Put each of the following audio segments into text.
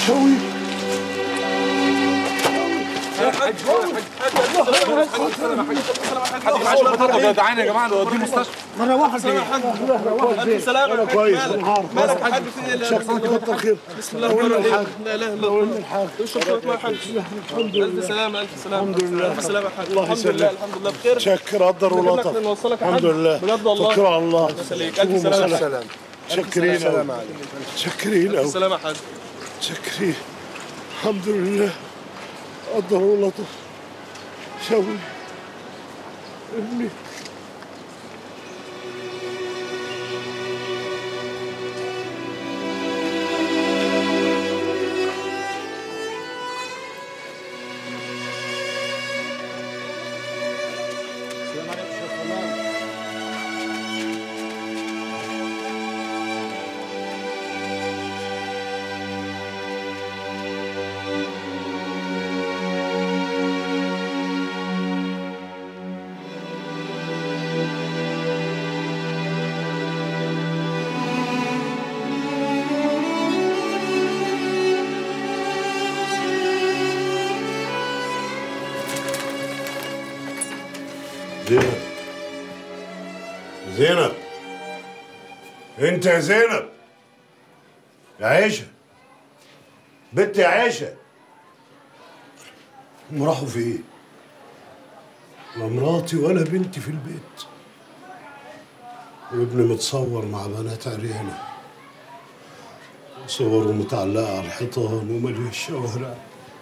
شوي تعالى يا جماعه نوديه مستشفى مرة واحدة ألف سلامة أنا كويس أنا عارف مالك يا حاج في إيه؟ شكرا كتر خير بسم الله الرحمن الرحيم لا اله الا الله الحاج اشرب شويه ميه يا حاج الحمد الف لله سلامه الف سلامه الحمد لله. الف سلامه يا حاج الله الحمد يسلمك. لله الحمد لله بخير شكر قدر نجيب لك ولطف نوصلك يا الحمد حاج لله بجد والله توكل على الله الله يخليك الف سلامه يا حاج. شكرين أوي شكرين الف أوي سلامه يا حاج شكرين الحمد لله قدر ولطف شوي ابني زينب زينب انت يا زينب يا عيشة بنت يا عيشة هم راحوا فين؟ لا مراتي ولا بنتي في البيت وابني متصور مع بنات عريانة صوره متعلقة على الحيطان ومالية الشوارع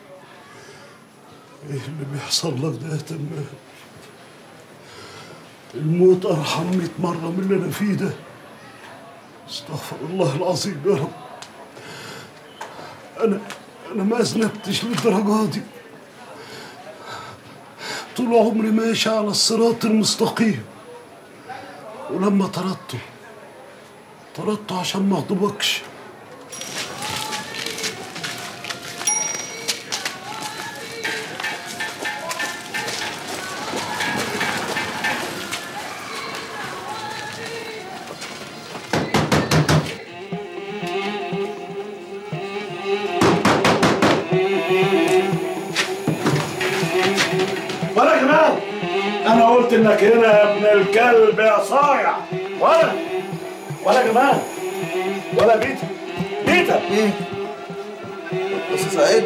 ايه اللي بيحصل لك ده يا تمام الموت ارحم 100 مره من اللي انا فيه ده استغفر الله العظيم يا رب انا انا ما اذنبتش للدرجه دي طول عمري ماشي على الصراط المستقيم ولما طردته طردته عشان ما اغضبكش ولا جمال انا قلت انك هنا يا ابن الكلب يا صايع ولا ولا جمال ولا بيتا بيتا بس سعيد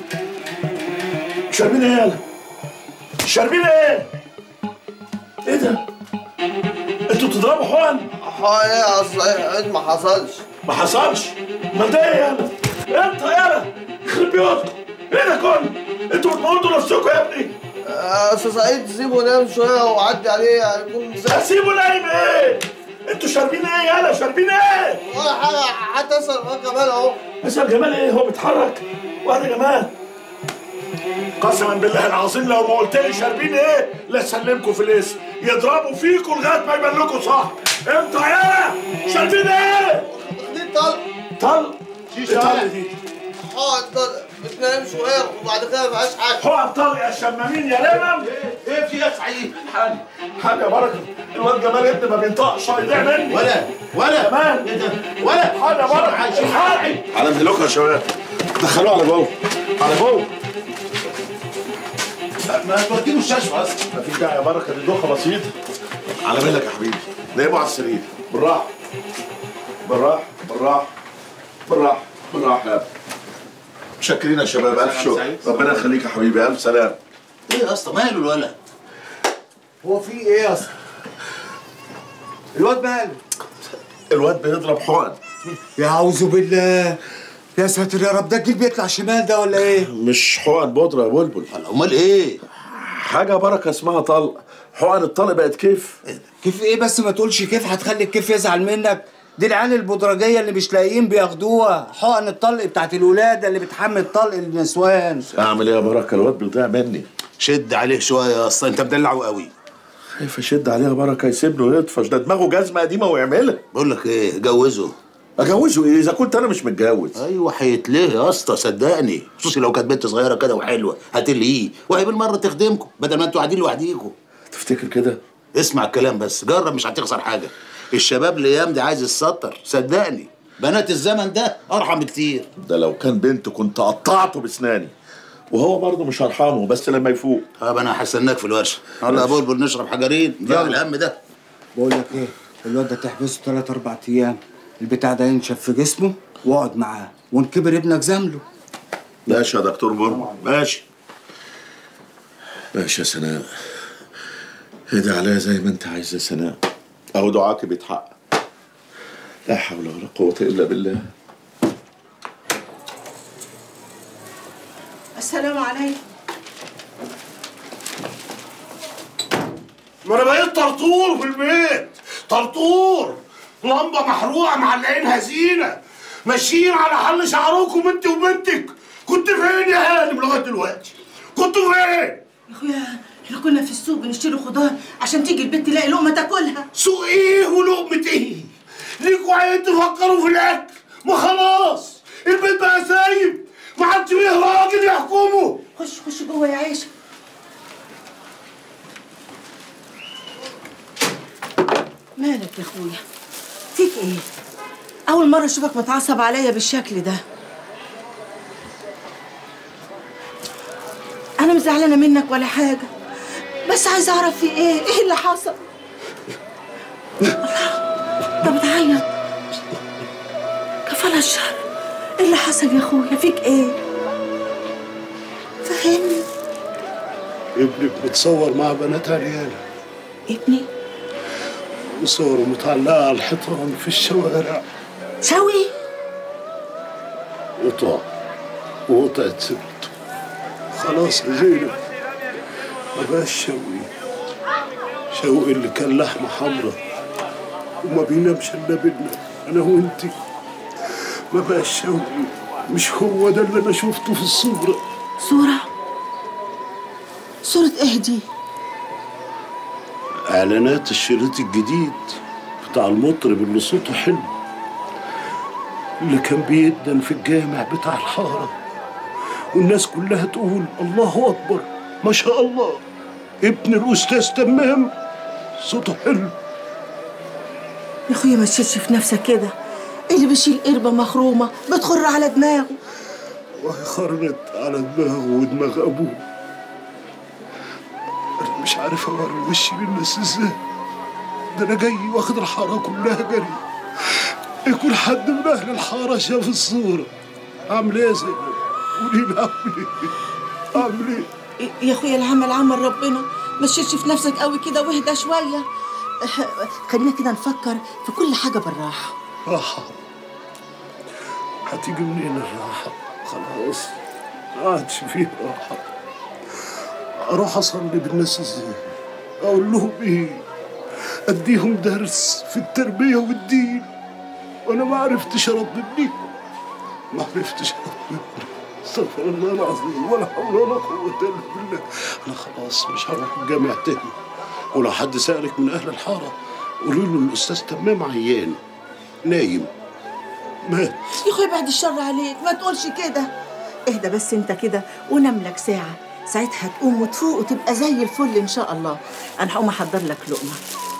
شاربين ايه يالا شاربين ايه ايه ده انتوا بتضربوا حقن ها ايه يا سعيد ما حصلش ما حصلش ما ده ايه يالا انت يالا يخرب بيوتكم ايه ده كله انتوا بتموتوا نفسكم يا ابني يا استاذ سعيد سيبه ينام شويه وعدي عليه هيكون زي هسيبه نايم ايه انتوا شاربين ايه يالا شاربين ايه ولا حاجه حتى اسال معاك كمان اهو اسال جمال ايه هو بيتحرك وانا جمال قسما بالله العظيم لو ما قلت لي شاربين ايه لا اسلمكم في الاسم يضربوا فيكم لغايه ما يبان لكم صح انتوا يالا شاربين ايه دي طلق طل ايه طل دي اه طلق بتنام شويه وبعد كده ما فيهاش حاجه هو طل يا شمامين يا لمم ايه في يا سعيد حاجه حاجه بركه الواد جمال ابني ما بينطقش هيضيع مني ولا ولا كمان ايه ده ولا حاجه بركه حاجه على مهلكم يا شباب دخلوه على جوه على جوه ما توديله الشاشة اصلا مفيش داعي يا بركه دي دوخه بسيطه على مهلك يا حبيبي نايموا على السرير بالراحه بالراحه بالراحه بالراحه بالراحه يا ابني متشكرين يا شباب الف شكر ربنا يخليك يا حبيبي الف سلام ايه يا اسطى ماله الولد؟ هو في ايه يا اسطى؟ الواد ماله؟ الواد بيضرب حقن يا اعوذ بالله يا ساتر يا رب ده الجيل بيطلع شمال ده ولا ايه؟ مش حقن بودره يا بلبل امال ايه؟ حاجه بركه اسمها طلق حقن الطلق بقت كيف كيف ايه بس ما تقولش كيف هتخلي الكيف يزعل منك دي العيال البودرجيه اللي مش لاقيين بياخدوها حقن الطلق بتاعت الولاده اللي بتحمل طلق النسوان اعمل ايه يا بركه الواد بيضيع مني شد عليه شويه يا اسطى انت مدلعه قوي خايف اشد عليها بركه يسيبني ويطفش ده دماغه جزمه قديمه ويعملها بقول لك ايه جوزه اجوزه ايه اذا كنت انا مش متجوز ايوه هيتليه يا اسطى صدقني خصوصي لو كانت بنت صغيره كده وحلوه هتلهيه وهي بالمره تخدمكم بدل ما انتوا قاعدين لوحديكم تفتكر كده اسمع الكلام بس جرب مش هتخسر حاجه الشباب الايام دي عايز يتستر صدقني بنات الزمن ده ارحم كتير ده لو كان بنت كنت قطعته بسناني وهو برضه مش هرحمه بس لما يفوق طب انا هستناك في الورشه يلا يا بلبل نشرب حجرين يلا الهم ده بقول لك ايه الواد ده تحبسه ثلاث اربع ايام البتاع ده ينشف في جسمه واقعد معاه وانكبر ابنك زمله ماشي يا دكتور بول ماشي ماشي يا سناء هدي عليا زي ما انت عايز يا سناء اهو دعاك بيتحقق لا حول ولا قوة الا بالله السلام عليكم ما انا بقيت طرطور في البيت طرطور لمبه محروقه معلقينها زينه ماشيين على حل شعركم انت وبنتك كنت فين يا هانم لغايه دلوقتي كنتوا فين يا اخويا احنا كنا في السوق بنشتري خضار عشان تيجي البنت تلاقي لقمه تاكلها سوق ايه ولقمه ايه ليكوا عين تفكروا في الاكل ما خلاص البيت بقى سايب ما عادش فيه راجل يحكمه خش خش جوه يا عيشه مالك يا اخويا فيك ايه اول مره اشوفك متعصب عليا بالشكل ده انا مش زعلانه منك ولا حاجه بس عايزه اعرف في ايه ايه اللي حصل الله انت بتعيط كفاله الشر ايه اللي حصل يا اخويا فيك ايه فهمني ابنك متصور مع بنات عريانة ابني وصوره متعلقة على الحيطان في الشوارع شوي وطع وقطعت سبته خلاص يا زينب ما بقاش شوقي شوقي اللي كان لحمة حمرا وما بينامش الا بينا انا وانتي ما بقاش شوقي مش هو ده اللي انا شفته في الصورة صورة صورة ايه دي؟ اعلانات الشريط الجديد بتاع المطرب اللي صوته حلو اللي كان بيدن في الجامع بتاع الحارة والناس كلها تقول الله أكبر ما شاء الله ابن الأستاذ تمام صوته حلو يا اخويا ما تشيلش في نفسك كده اللي بيشيل قربة مخرومة بتخر على دماغه وهي خرت على دماغه ودماغ أبوه أنا مش عارف أوري وشي للناس إزاي ده أنا جاي واخد الحارة كلها جري يكون حد من أهل الحارة شاف الصورة أعمل إيه يا زينب؟ قولي لي أعمل إيه؟ أعمل إيه؟ يا اخويا العمل عمل ربنا ما تشيلش في نفسك قوي كده واهدى شوية خلينا كده نفكر في كل حاجة بالراحة راحة هتيجي منين الراحة؟ خلاص ما عادش فيه راحة أروح أصلي بالناس إزاي؟ أقول لهم إيه؟ أديهم درس في التربية والدين وأنا ما عرفتش أربي ما عرفتش أربي استغفر الله العظيم ولا حول ولا قوة إلا بالله أنا خلاص مش هروح الجامع تاني ولو حد سألك من أهل الحارة قولوا له الأستاذ تمام عيان نايم مات يا اخويا بعد الشر عليك ما تقولش كده اهدى بس انت كده ونام لك ساعة ساعتها تقوم وتفوق وتبقى زي الفل ان شاء الله انا هقوم احضر لك لقمة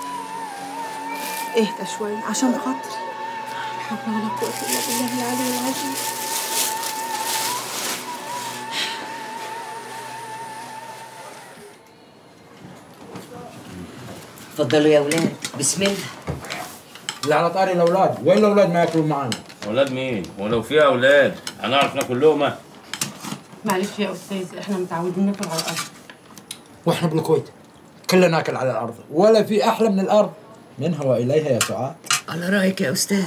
اهدى شوية عشان خاطري لا حول ولا قوة الا بالله العلي العظيم اتفضلوا يا اولاد بسم الله اللي على طاري الاولاد وين الاولاد ما ياكلوا معانا اولاد مين؟ ولو في اولاد هنعرف ناكل لقمه معلش يا استاذ احنا متعودين ناكل على الارض واحنا بالكويت كلنا ناكل على الارض ولا في احلى من الارض منها واليها يا سعاد على رايك يا استاذ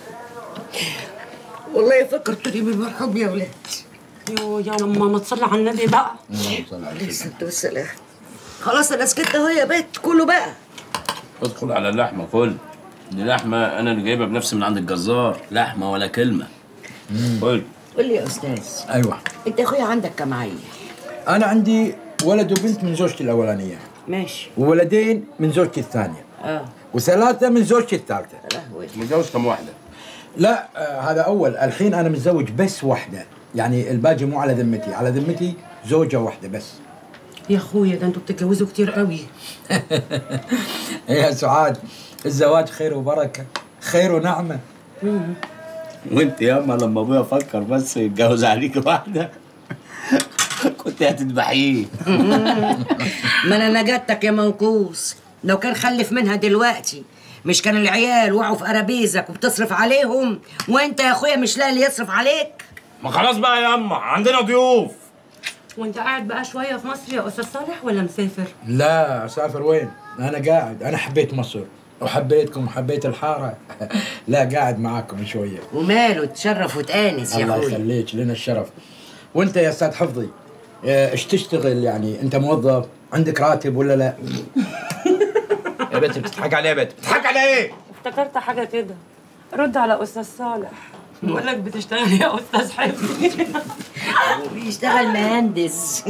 والله فكرتني بالمرحوم يا اولاد يو يا لما ما تصلي على النبي بقى عليه الصلاه والسلام خلاص انا سكت اهو يا بيت كله بقى ادخل على اللحمه كل دي لحمه انا اللي جايبها بنفسي من عند الجزار لحمه ولا كلمه كل قول لي يا استاذ ايوه انت يا اخويا عندك كم عيل انا عندي ولد وبنت من زوجتي الاولانيه ماشي وولدين من زوجتي الثانيه اه وثلاثه من زوجتي الثالثه لهوي متجوز كم واحده؟ لا آه هذا اول الحين انا متزوج بس واحده يعني الباقي مو على ذمتي على ذمتي زوجه واحده بس يا اخويا ده انتوا بتتجوزوا كتير قوي يا سعاد الزواج خير وبركه خير ونعمه وانت ياما لما ابويا فكر بس يتجوز عليك واحده كنت هتذبحيه ما انا نجدتك يا منكوس لو كان خلف منها دلوقتي مش كان العيال وقعوا في قرابيزك وبتصرف عليهم وانت يا اخويا مش لاقي اللي يصرف عليك ما خلاص بقى يا اما عندنا ضيوف وانت قاعد بقى شويه في مصر يا استاذ صالح ولا مسافر لا اسافر وين؟ انا قاعد انا حبيت مصر وحبيتكم وحبيت الحاره لا قاعد معاكم شويه وماله تشرف وتانس يا الله اخويا يخليك لنا الشرف وانت يا استاذ حفظي اه، ايش تشتغل يعني انت موظف عندك راتب ولا لا يا بنت بتضحك عليا يا بنت بتضحك على ايه؟ افتكرت حاجه كده رد على استاذ صالح بقول لك بتشتغل يا استاذ حفظي بيشتغل مهندس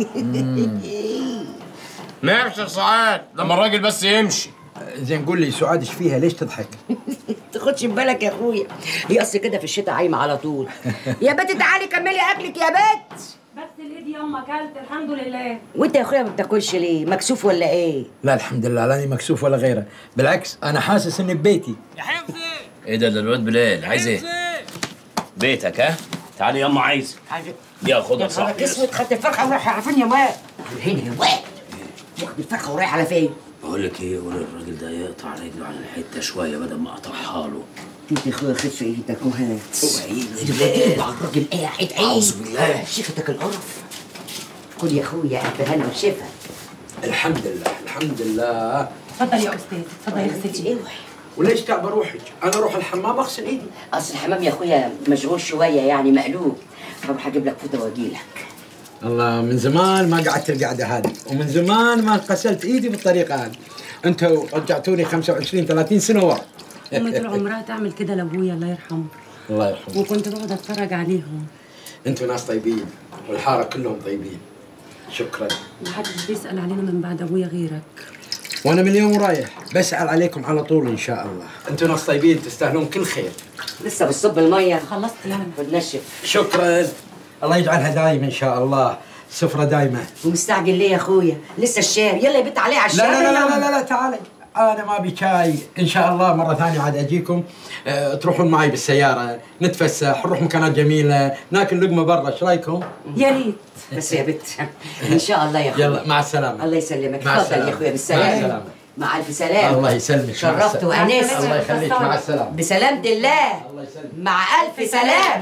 ماشي يا سعاد لما الراجل بس يمشي زين قول لي سعاد ايش فيها ليش تضحك تاخدش بالك يا اخويا هي اصل كده في الشتاء عايمه على طول يا بنت تعالي كملي اكلك يا بنت بس الايد ياما اكلت الحمد لله وانت يا اخويا ما بتاكلش ليه مكسوف ولا ايه لا الحمد لله لاني مكسوف ولا غيره بالعكس انا حاسس اني ببيتي ايه ده ده الواد بلال عايز ايه؟ بيتك ها؟ تعالي ياما عايز يا خدها يا صاحبي نهارك اسود خدت الفرخه ورايح على فين يا واد هنا يا واد واخد الفرخه ورايح على فين بقول لك ايه قول الراجل ده يقطع رجله على الحته شويه بدل ما اقطعها له انت يا اخويا خف ايدك وهات اوعي مع الراجل قاعد أعوذ بالله. شفتك القرف كل يا اخويا الف هنا وشفا الحمد لله الحمد لله اتفضل يا استاذ اتفضل يا ستي اوعي وليش تعب روحك انا اروح الحمام اغسل ايدي اصل الحمام يا اخويا مشغول شويه يعني مقلوب فبروح اجيب لك فوطه واجي لك الله من زمان ما قعدت القعده هذه ومن زمان ما غسلت ايدي بالطريقه هذه انتوا رجعتوني 25 30 سنه ورا امي طول عمرها تعمل كده لابويا الله يرحمه الله يرحمه وكنت بقعد اتفرج عليهم انتوا ناس طيبين والحاره كلهم طيبين شكرا محدش بيسال علينا من بعد ابويا غيرك وانا من اليوم رايح بسأل عليكم على طول ان شاء الله انتوا ناس طيبين تستاهلون كل خير لسه بتصب الميه خلصت يعني بنشف شكرا الله يجعلها دايما ان شاء الله سفره دايمه ومستعجل ليه يا اخويا لسه الشاي يلا يا بنت عليه على لا الشاي لا لا لا لا, لا تعالي انا ما ابي شاي ان شاء الله مره ثانيه عاد اجيكم أه تروحون معي بالسياره نتفسح نروح مكانات جميله ناكل لقمه برا ايش رايكم يا ريت بس يا بنت ان شاء الله يا اخويا يلا مع السلامه الله يسلمك مع اتفضل يا السلامة. اخويا مع بالسلامه السلامة. مع الف سلامه الله يسلمك مع شرفت السلامة. وانست الله يخليك مع السلامه بسلامة الله الله يسلمك مع الف سلامه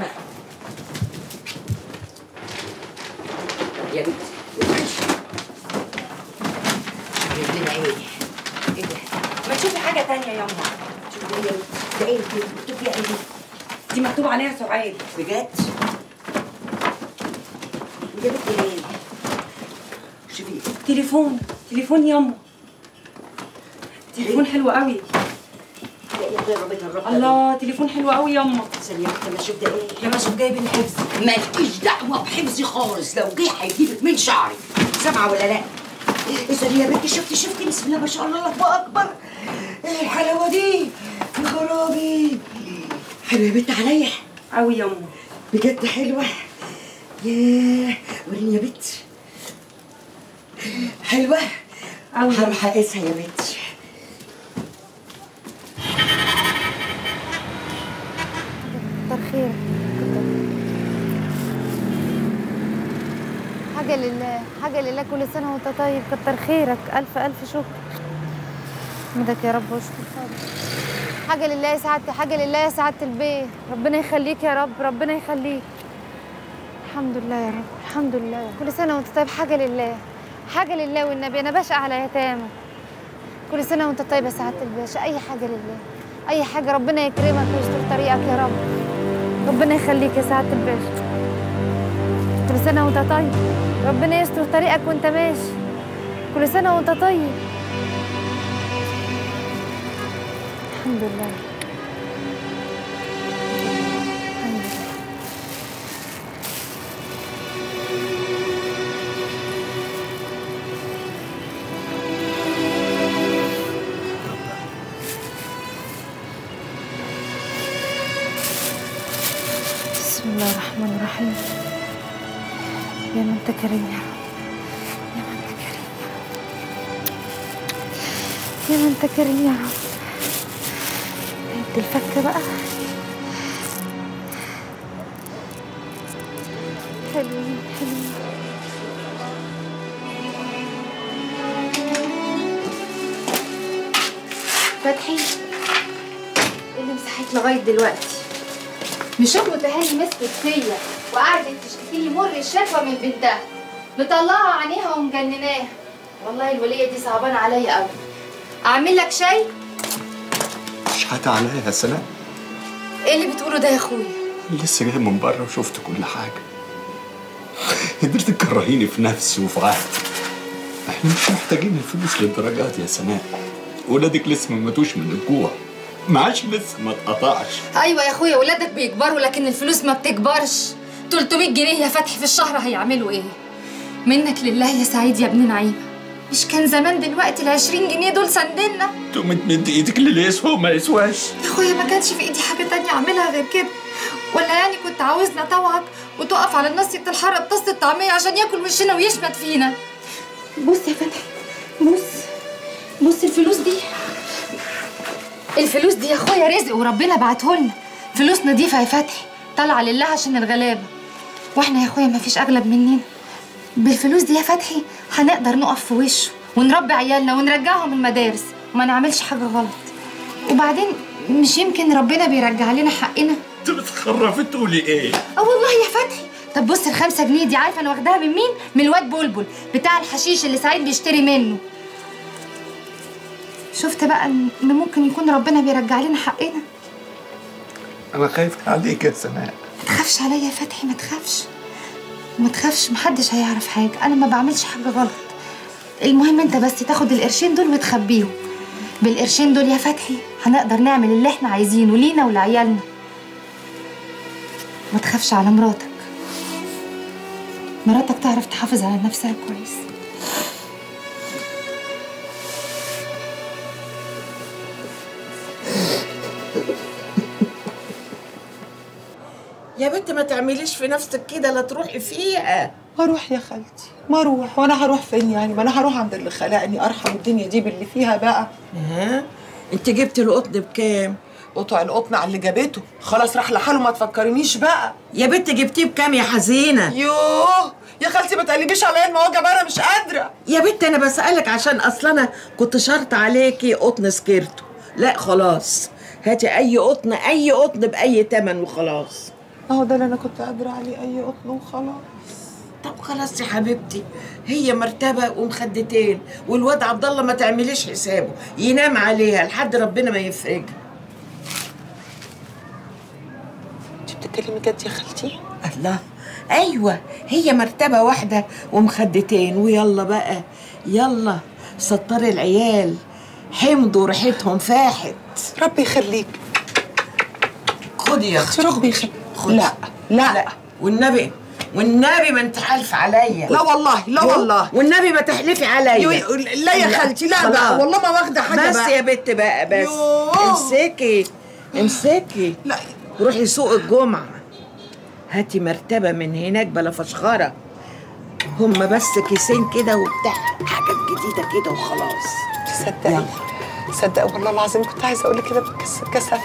يا بنت جايب لنا ايه؟ ايه ده؟ ما تشوفي حاجه تانية يا امه شوفي ايه ده ايه ده؟ مكتوب فيها ايه؟ دي مكتوب عليها سعاد بجد؟ يا بنت ايه؟ شوفي تليفون تليفون يا امه تليفون حلو قوي لا يا اخويا ربنا الرب الله تليفون حلو قوي يا امه ثانية واحدة ما اشوف ده ايه؟ يا ما شوف جايب الحفظ مالكيش دعوة بحفظي خالص لو جه هيجيبك من شعرك سامعة ولا لا؟ اسألي يا بنتي شفتي شفتي بسم الله ما شاء الله الله أكبر ايه الحلاوة دي؟ يا خرابي حلوة يا بنت عليا قوي يا امه بجد حلوة ياه وريني يا بنت حلوة قوي هروح اقيسها يا بنتي كتر خيرك حاجة لله حاجة لله كل سنة وانت طيب كتر خيرك ألف ألف شكر مدك يا رب واشكر فضلك حاجة لله يا سعادة حاجة لله يا سعادة البيت ربنا يخليك يا رب ربنا يخليك الحمد لله يا رب الحمد لله كل سنة وانت طيب حاجة لله حاجة لله والنبي أنا بشقى على يتامى كل سنة وانت طيب يا سعادة الباشا أي حاجة لله أي حاجة ربنا يكرمك ويستر طريقك يا رب ربنا يخليك يا سعادة الباشا كل سنة وانت طيب ربنا يستر طريقك وانت ماشي كل سنة وانت طيب الحمد لله الحمد لله بسم الله الرحمن الرحيم يا من انت كريم يا رب يا من انت كريم يا رب يا من انت كريم يا رب ادي الفك بقى حلوين حلوين فتحي إيه اللي مسحك لغايه دلوقتي مش ام تهاني مسكت فيا وقعدت تشتكي لي مر الشكوى من بنتها مطلعه عينيها ومجنناها والله الوليه دي صعبانه عليا قوي اعمل لك شاي شحات عليا يا سلام ايه اللي بتقوله ده يا اخويا لسه جاي من بره وشفت كل حاجه قدرت تكرهيني في نفسي وفي عهدي احنا مش محتاجين الفلوس للدرجات يا سناء ولادك لسه ما ماتوش من الجوع معاش لسه ما اتقطعش ايوه يا اخويا ولادك بيكبروا لكن الفلوس ما بتكبرش 300 جنيه يا فتحي في الشهر هيعملوا ايه منك لله يا سعيد يا ابن نعيمه مش كان زمان دلوقتي ال 20 جنيه دول سندنا تقوم تمد ايدك للي يسوى وما يسواش يا اخويا ما كانش في ايدي حاجه تانية اعملها غير كده ولا يعني كنت عاوزنا طوعك وتقف على ناصية الحاره بطاسه الطعميه عشان ياكل وشنا ويشمت فينا بص يا فتحي بص بص الفلوس دي الفلوس دي يا اخويا رزق وربنا بعته لنا فلوس نضيفه يا فتحي طالعه لله عشان الغلابه واحنا يا اخويا ما فيش اغلب مننا بالفلوس دي يا فتحي هنقدر نقف في وشه ونربي عيالنا ونرجعهم المدارس وما نعملش حاجه غلط وبعدين مش يمكن ربنا بيرجع لنا حقنا انت بتخرفي تقولي ايه اه والله يا فتحي طب بص الخمسة جنيه دي عارفه انا واخداها من مين من الواد بلبل بتاع الحشيش اللي سعيد بيشتري منه شفت بقى ان إن ممكن يكون ربنا بيرجع لنا حقنا انا خايف عليك يا سناء ما تخافش عليا يا فتحي ما تخافش ما تخافش محدش هيعرف حاجه انا ما بعملش حاجه غلط المهم انت بس تاخد القرشين دول وتخبيهم بالقرشين دول يا فتحي هنقدر نعمل اللي احنا عايزينه لينا ولعيالنا ما تخافش على مراتك مراتك تعرف تحافظ على نفسها كويس يا بنت ما تعمليش في نفسك كده لا تروحي فيها اروح يا خالتي ما اروح وانا هروح فين يعني ما انا هروح عند اللي خلقني ارحم الدنيا دي باللي فيها بقى ها انت جبتي القطن بكام قطع القطن على اللي جابته خلاص راح لحاله ما تفكرنيش بقى يا بنت جبتيه بكام يا حزينه يوه يا خالتي ما تقلبيش عليا المواجع بقى انا مش قادره يا بنت انا بسالك عشان اصلا انا كنت شرط عليكي قطن سكيرتو لا خلاص هاتي اي قطن اي قطن باي تمن وخلاص اهو ده اللي انا كنت قادره عليه اي قطن وخلاص طب خلاص يا حبيبتي هي مرتبه ومخدتين والواد عبد الله ما تعمليش حسابه ينام عليها لحد ربنا ما يفرجها انت بتتكلمي جد يا خالتي الله ايوه هي مرتبه واحده ومخدتين ويلا بقى يلا سطري العيال حمضوا ريحتهم فاحت ربي يخليك خدي يا اختي ربي يخليك لا لا لا والنبي والنبي ما انت حالف عليا لا والله لا والله والنبي ما تحلفي عليا يو- لا يا خالتي، لا بقى، خلاص. والله ما واخدة حاجة بس بقى. يا بت بقى بس يوه. امسكي امسكي لا روحي سوق الجمعة هاتي مرتبة من هناك بلا فشخرة هما بس كيسين كده وبتاع حاجات جديدة كده وخلاص صدقي صدق والله العظيم كنت عايزه اقول لك كده بس كسفت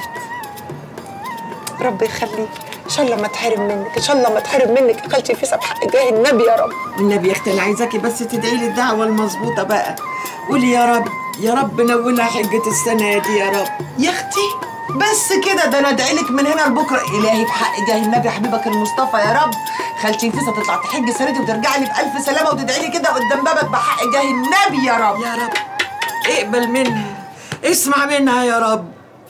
ربي يخليك ان شاء الله ما تحرم منك ان شاء الله ما تحرم منك يا خالتي في سبح حق جاه النبي يا رب والنبي يا اختي انا عايزاكي بس تدعي لي الدعوة المظبوطة بقى قولي يا رب يا رب نولها حجة السنة دي يا رب يا اختي بس كده ده انا ادعي لك من هنا لبكره الهي بحق جاه النبي حبيبك المصطفى يا رب خالتي نفيسه تطلع تحج السنه دي وترجع لي بألف سلامه وتدعي لي كده قدام بابك بحق جاه النبي يا رب يا رب اقبل منها اسمع منها يا رب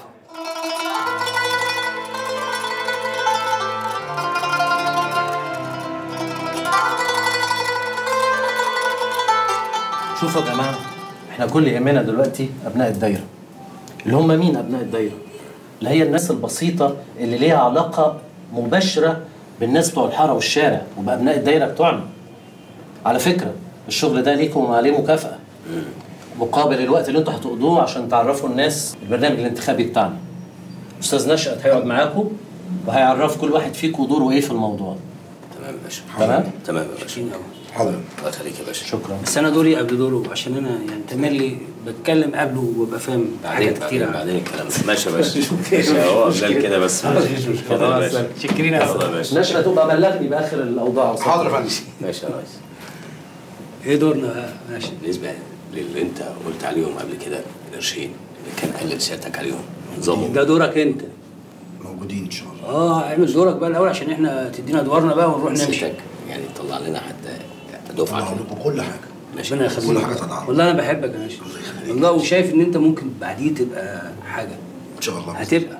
شوفوا يا جماعه احنا كل يهمنا دلوقتي ابناء الدايره اللي هم مين ابناء الدايره اللي هي الناس البسيطه اللي ليها علاقه مباشره بالناس بتوع الحاره والشارع وبابناء الدايره بتوعنا على فكره الشغل ده ليكم وعليه مكافاه مقابل الوقت اللي انتوا هتقضوه عشان تعرفوا الناس البرنامج الانتخابي بتاعنا استاذ نشأت هيقعد معاكم وهيعرف كل واحد فيكم دوره ايه في الموضوع تمام يا باشا تمام تمام يا باشا حاضر الله يخليك يا باشا شكرا بس انا دوري قبل دوره عشان انا يعني تملي بتكلم قبله وببقى فاهم بعدين حاجات كتير بعدين بعدين الكلام ده ماشي يا باشا ماشي هو قبل كده بس مفيش مشكلة. اتفضل يا باشا شكرين يا اتفضل يا باشا نشرة تبقى بلغني باخر الاوضاع حاضر يا فندم ماشي يا ريس ايه دورنا بقى ماشي بالنسبه للي انت قلت عليهم قبل كده القرشين اللي كان قال لسيادتك عليهم نظامهم ده دورك انت موجودين ان شاء الله اه اعمل دورك بقى الاول عشان احنا تدينا ادوارنا بقى ونروح نمشي سيادتك يعني طلع لنا حتى دفعه كده كل حاجه ماشي ربنا يخليك كل حاجه تدعم والله انا بحبك يا باشا والله وشايف ان انت ممكن بعديه تبقى حاجه ان شاء الله هتبقى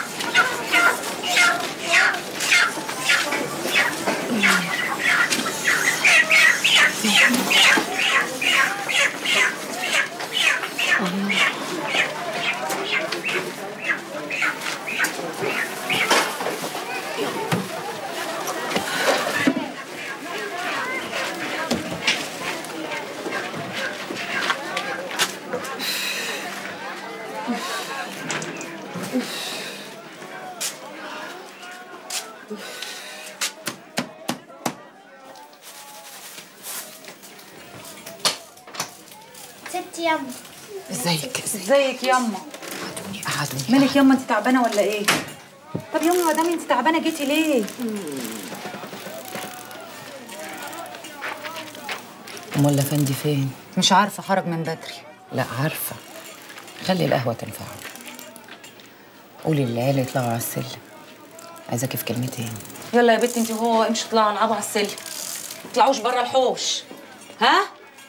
ست يما ازيك ازيك ياما قعدوني مالك ياما انت تعبانه ولا ايه طب ياما ما دام انت تعبانه جيتي ليه امال الافندي فين؟ مش عارفه خرج من بدري لا عارفه خلي القهوه تنفعه قولي للعيال يطلعوا على السلم عايزاكي في كلمتين يلا يا بنتي انت وهو امشوا اطلعوا العبوا على السلم ما تطلعوش بره الحوش ها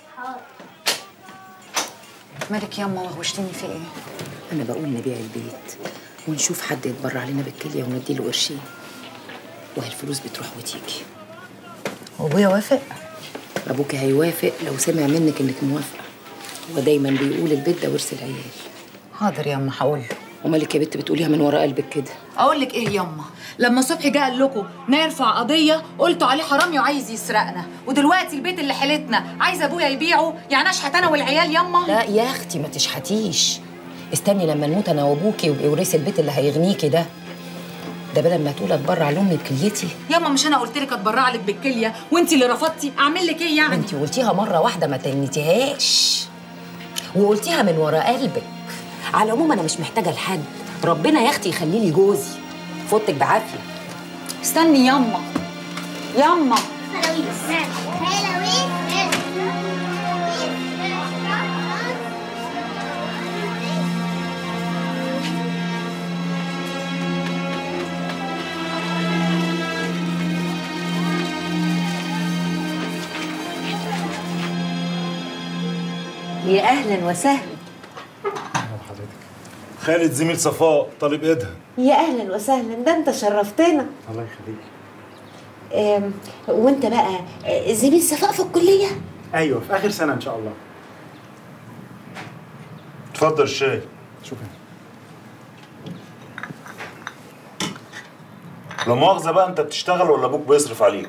مالك ياما وحوشتيني في ايه انا بقول نبيع البيت ونشوف حد يتبرع لنا بالكليه ونديله قرشين وهي الفلوس بتروح وتيجي وابويا وافق ابوكي هيوافق لو سمع منك انك موافقه هو دايما بيقول البيت ده ورث العيال حاضر ياما هقول له ومالك يا بت بتقوليها من ورا قلبك كده اقول لك ايه ياما لما صبحي جه قال لكم نرفع قضيه قلتوا عليه حرامي وعايز يسرقنا ودلوقتي البيت اللي حيلتنا عايز ابويا يبيعه يعني اشحت انا والعيال ياما لا يا اختي ما تشحتيش استني لما نموت انا وابوكي ويبقى ورث البيت اللي هيغنيكي ده ده بدل ما تقول اتبرع لامي بكليتي ياما مش انا قلت لك اتبرع لك بالكليه وانت اللي رفضتي اعمل لك ايه يعني انت قلتيها مره واحده ما تنتيهاش وقلتيها من ورا قلبك على العموم انا مش محتاجه لحد ربنا يا اختي يخلي لي جوزي فوتك بعافيه استني ياما ياما يا اهلا وسهلا خالد زميل صفاء طالب ايدها يا اهلا وسهلا ده انت شرفتنا الله يخليك آم، وانت بقى آه، زميل صفاء في الكليه ايوه في اخر سنه ان شاء الله اتفضل الشاي شوف لا مؤاخذة بقى انت بتشتغل ولا ابوك بيصرف عليك؟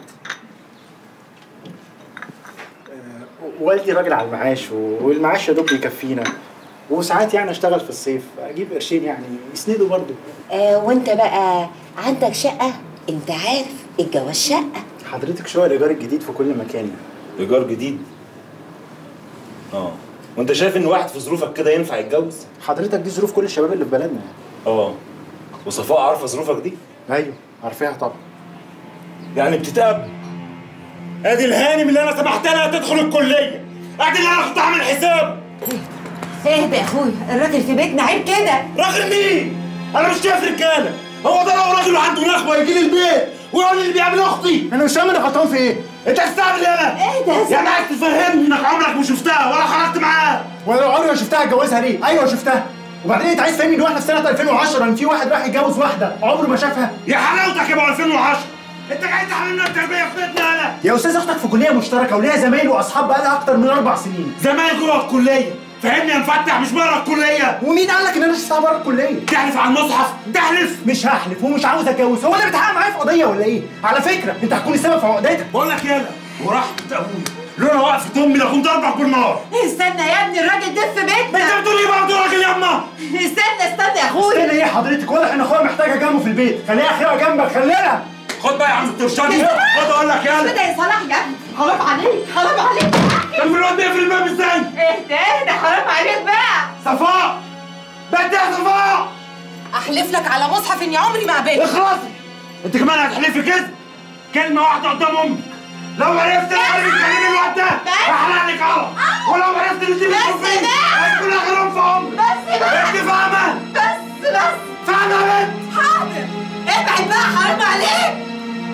والدي راجل على المعاش و- والمعاش يا دوب بيكفينا وساعات يعني اشتغل في الصيف اجيب قرشين يعني يسندوا برضه آه وانت بقى عندك شقه انت عارف الجواز شقه حضرتك شويه الايجار الجديد في كل مكان ايجار جديد اه وانت شايف ان واحد في ظروفك كده ينفع يتجوز؟ حضرتك دي ظروف كل الشباب اللي في بلدنا اه وصفاء عارفه ظروفك دي؟ ايوه عارفاها طبعا يعني بتتقبل ادي الهانم اللي انا سمحت لها تدخل الكليه ادي اللي انا كنت عامل حساب اهدى يا اخويا الراجل في بيتنا عيب كده راجل مين؟ انا مش شايف رجاله هو ده لو راجل عنده نخوه يجي لي البيت ويقول لي اللي بيعمل اختي انا مش فاهم انا غلطان في ايه؟ انت هتستعمل ايه انا؟ ايه ده؟ يعني عايز تفهمني انك عمرك ما شفتها ولا خرجت معاها وانا لو عمري ما شفتها اتجوزها ليه؟ ايوه شفتها وبعدين انت عايز تفهمني ان احنا في سنه 2010 ان في واحد راح يتجوز واحده عمره ما شافها يا حلاوتك يا ابو 2010 انت جاي تعلمنا التربيه في بيتنا انا يا استاذ اختك في كليه مشتركه وليها زمايل واصحاب بقالها اكتر من اربع سنين زمان جوه الكليه فهمني يا مفتح مش بره الكليه ومين قال لك ان انا شفتها بره الكليه؟ تحلف على المصحف تحلف مش هحلف ومش عاوز اتجوز هو اللي بيتحقق معايا في قضيه ولا ايه؟ على فكره انت هتكون السبب في عقدتك بقول لك يالا ورحمه ابويا لولا وقفت امي لكنت ضربك بالنار استنى يا ابني الراجل ده في بيتنا انت بتقول ايه برضه راجل يا اما استنى استنى يا اخويا استنى ايه حضرتك واضح ان اخويا محتاجه جنبه في البيت خليها اخيرا جنبك خليها خد بقى يا عم الترشاني خد اقول لك يالا كده يا صلاح يا ابني حرام عليك حرام عليك طب الواد يقفل الباب ازاي؟ اهدى اهدى حرام عليك بقى صفاء بنت يا صفاء احلف لك على مصحف اني عمري ما قابلت اخلصي انت كمان هتحلفي كذب كلمه واحده قدام امك لو عرفت ان انا بتكلمي الواد ده هحرق لك عرق ولو عرفت ان انت بتشوفيه هيكون اخر ام في عمرك بس بقى. انت فاهمه؟ بس بس فاهمه يا بنت؟ حاضر ابعد بقى حرام عليك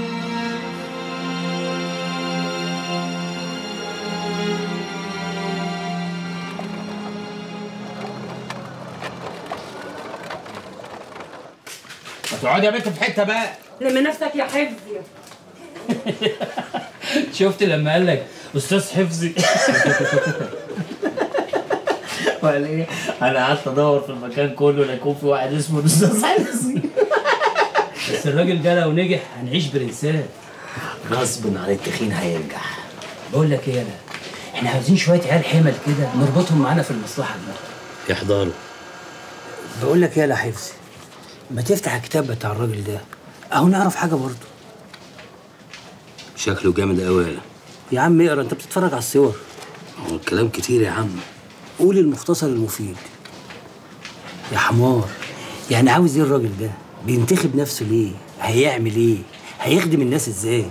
ما تقعدي يا بنت في حته بقى لم نفسك يا حفظي شفت لما قال لك استاذ حفظي وقال ايه انا قعدت ادور في المكان كله لا يكون في واحد اسمه الاستاذ حفظي بس الراجل ده لو نجح هنعيش برنسات غصب عن التخين هينجح بقول لك ايه انا احنا عاوزين شويه عيال حمل كده نربطهم معانا في المصلحه دي يحضروا بقول لك ايه يا حفظي ما تفتح الكتاب بتاع الراجل ده اهو نعرف حاجه برضه شكله جامد قوي يالا يا عم اقرا انت بتتفرج على الصور هو الكلام كتير يا عم قول المختصر المفيد يا حمار يعني عاوز ايه الراجل ده بينتخب نفسه ليه هيعمل ايه هيخدم الناس ازاي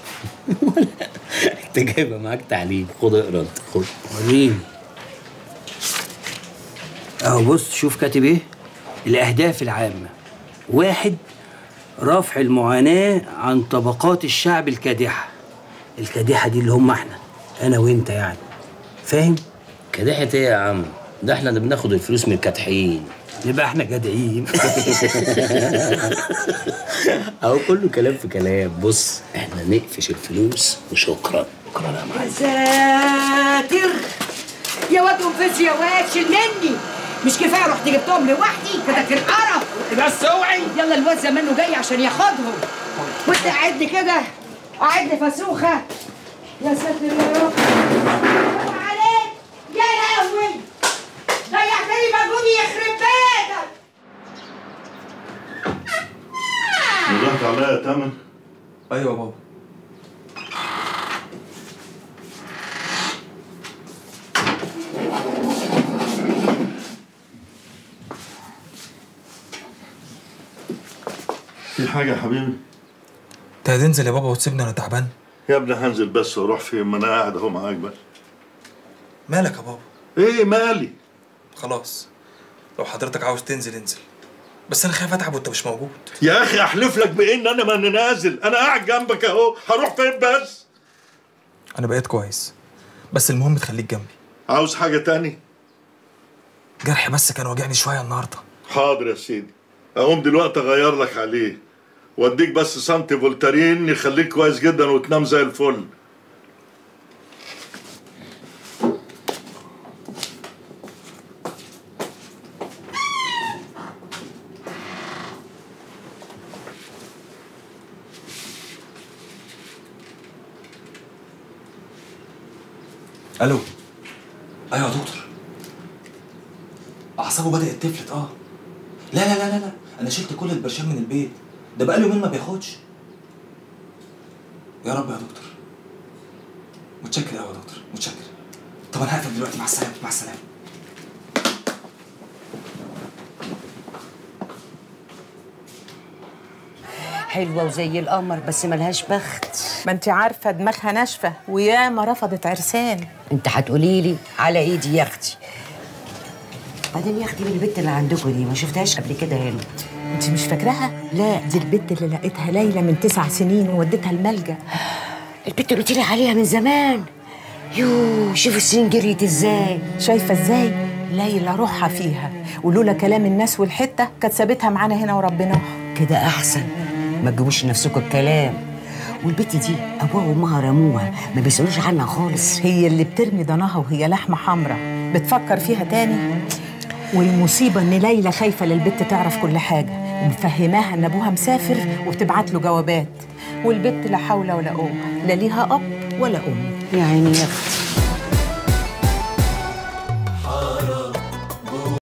انت جايبه معاك تعليم خد اقرا انت خد وريني اهو بص شوف كاتب ايه الاهداف العامه واحد رفع المعاناه عن طبقات الشعب الكادحه الكادحه دي اللي هم احنا انا وانت يعني فاهم كدحة ايه يا عم ده احنا اللي بناخد الفلوس من الكادحين نبقى احنا جدعين اهو كله كلام في كلام بص احنا نقفش الفلوس وشكرا شكرا يا يا معلم ساتر يا واد منفذ يا واد شلني مش كفايه رحت جبتهم لوحدي كده في القرف بس اوعي يلا الواد زمانه جاي عشان ياخدهم وانت قاعد كده قاعد لي فسوخه يا ساتر يا رب حرام عليك يا لهوي ضيعتني مجهودي يخرب بيتك نضحت عليا يا تامر ايوه يا بابا في حاجة يا حبيبي انت هتنزل يا بابا وتسيبني انا تعبان يا ابني هنزل بس واروح فين ما انا قاعد اهو معاك بس مالك يا بابا ايه مالي خلاص لو حضرتك عاوز تنزل انزل بس انا خايف اتعب وانت مش موجود يا اخي احلف لك بان انا ما انا نازل انا قاعد جنبك اهو هروح فين بس انا بقيت كويس بس المهم تخليك جنبي عاوز حاجة تاني جرح بس كان واجعني شويه النهارده حاضر يا سيدي اقوم دلوقتي اغير لك عليه واديك بس سنتي فولتارين يخليك كويس جدا وتنام زي الفل الو ايوه يا دكتور اعصابه بدات تفلت اه لا لا لا لا لا انا شلت كل البرشام من البيت ده بقاله يومين ما بياخدش يا رب يا دكتور متشكر قوي يا دكتور متشكر طب انا هقفل دلوقتي مع السلامه مع السلامه حلوه وزي القمر بس ملهاش بخت ما انت عارفه دماغها ناشفه وياما رفضت عرسان انت هتقولي لي على ايدي يا اختي بعدين يا اختي من البت اللي عندكم دي ما شفتهاش قبل كده هنا انت مش فاكراها لا دي البت اللي لقيتها ليلى من تسع سنين ووديتها الملجا البت اللي قلت لي عليها من زمان يو شوف السنين جريت ازاي شايفه ازاي ليلى روحها فيها ولولا كلام الناس والحته كانت سابتها معانا هنا وربناها كده احسن ما تجيبوش لنفسكم الكلام والبت دي ابوها وامها رموها ما بيسالوش عنها خالص هي اللي بترمي ضناها وهي لحمه حمراء بتفكر فيها تاني والمصيبه ان ليلى خايفه للبت تعرف كل حاجه ومفهماها ان ابوها مسافر وبتبعت له جوابات والبت لا حول ولا قوه لا ليها اب ولا ام يا عيني يا اختي